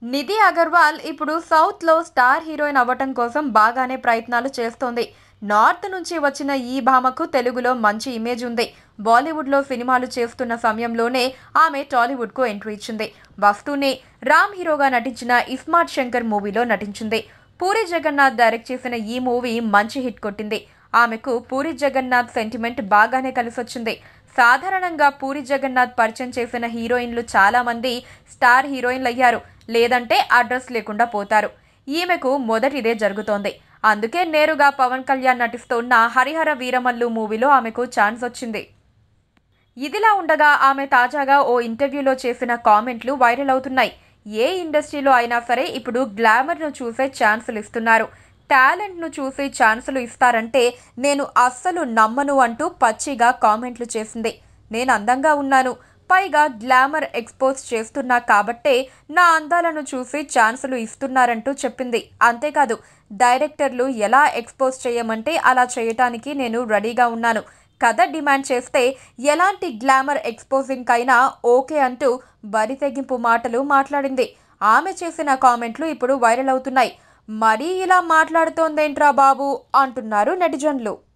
నిధి అగర్వాల్ ఇప్పుడు సౌత్లో star heroine అవ్వటం కోసం బాగానే ప్రయత్నాలు చేస్తోంది నార్త్ నుంచి వచ్చిన ఈ భామకు తెలుగులో మంచి ఇమేజ్ ఉంది బాలీవుడ్లో సినిమాలు చేస్తున్న సమయంలోనే ఆమె టాలీవుడ్కు ఎంట్రీ ఇచ్చింది వస్తూనే రామ్ హీరోగా నటించిన ఇస్మార్ట్ శంకర్ మూవీలో నటించింది పూరి జగన్నాథ్ డైరెక్ట్ చేసిన ఈ మూవీ మంచి హిట్ కొట్టింది ఆమెకు పూరి జగన్నాథ్ సెంటిమెంట్ బాగానే కలిసొచ్చింది సాధారణంగా పూరి జగన్నాథ్ పరిచయం చేసిన హీరోయిన్లు చాలా మంది స్టార్ హీరోయిన్లు అయ్యారు లేదంటే అడ్రస్ లేకుండా పోతారు ఈమెకు మొదటిదే జరుగుతోంది అందుకే నేరుగా పవన్ కళ్యాణ్ నటిస్తున్న హరిహర వీరమల్లు మూవీలో ఆమెకు ఛాన్స్ వచ్చింది ఇదిలా ఉండగా ఆమె తాజాగా ఓ ఇంటర్వ్యూలో చేసిన కామెంట్లు వైరల్ అవుతున్నాయి ఏ ఇండస్ట్రీలో అయినా సరే ఇప్పుడు గ్లామర్ను చూసే ఛాన్సులు ఇస్తున్నారు టాలెంట్ను చూసి ఛాన్సులు ఇస్తారంటే నేను అస్సలు నమ్మను అంటూ పచ్చిగా కామెంట్లు చేసింది నేను అందంగా ఉన్నాను పైగా గ్లామర్ ఎక్స్పోజ్ చేస్తున్నా కాబట్టే నా అందాలను చూసి ఛాన్సులు ఇస్తున్నారంటూ చెప్పింది అంతేకాదు డైరెక్టర్లు ఎలా ఎక్స్పోజ్ చేయమంటే అలా చేయటానికి నేను రెడీగా ఉన్నాను కథ డిమాండ్ చేస్తే ఎలాంటి గ్లామర్ ఎక్స్పోజింగ్ అయినా ఓకే అంటూ బరి తెగింపు మాటలు మాట్లాడింది ఆమె చేసిన కామెంట్లు ఇప్పుడు వైరల్ అవుతున్నాయి మరీ ఇలా మాట్లాడుతోందేంట్రా బాబు అంటున్నారు నెటిజన్లు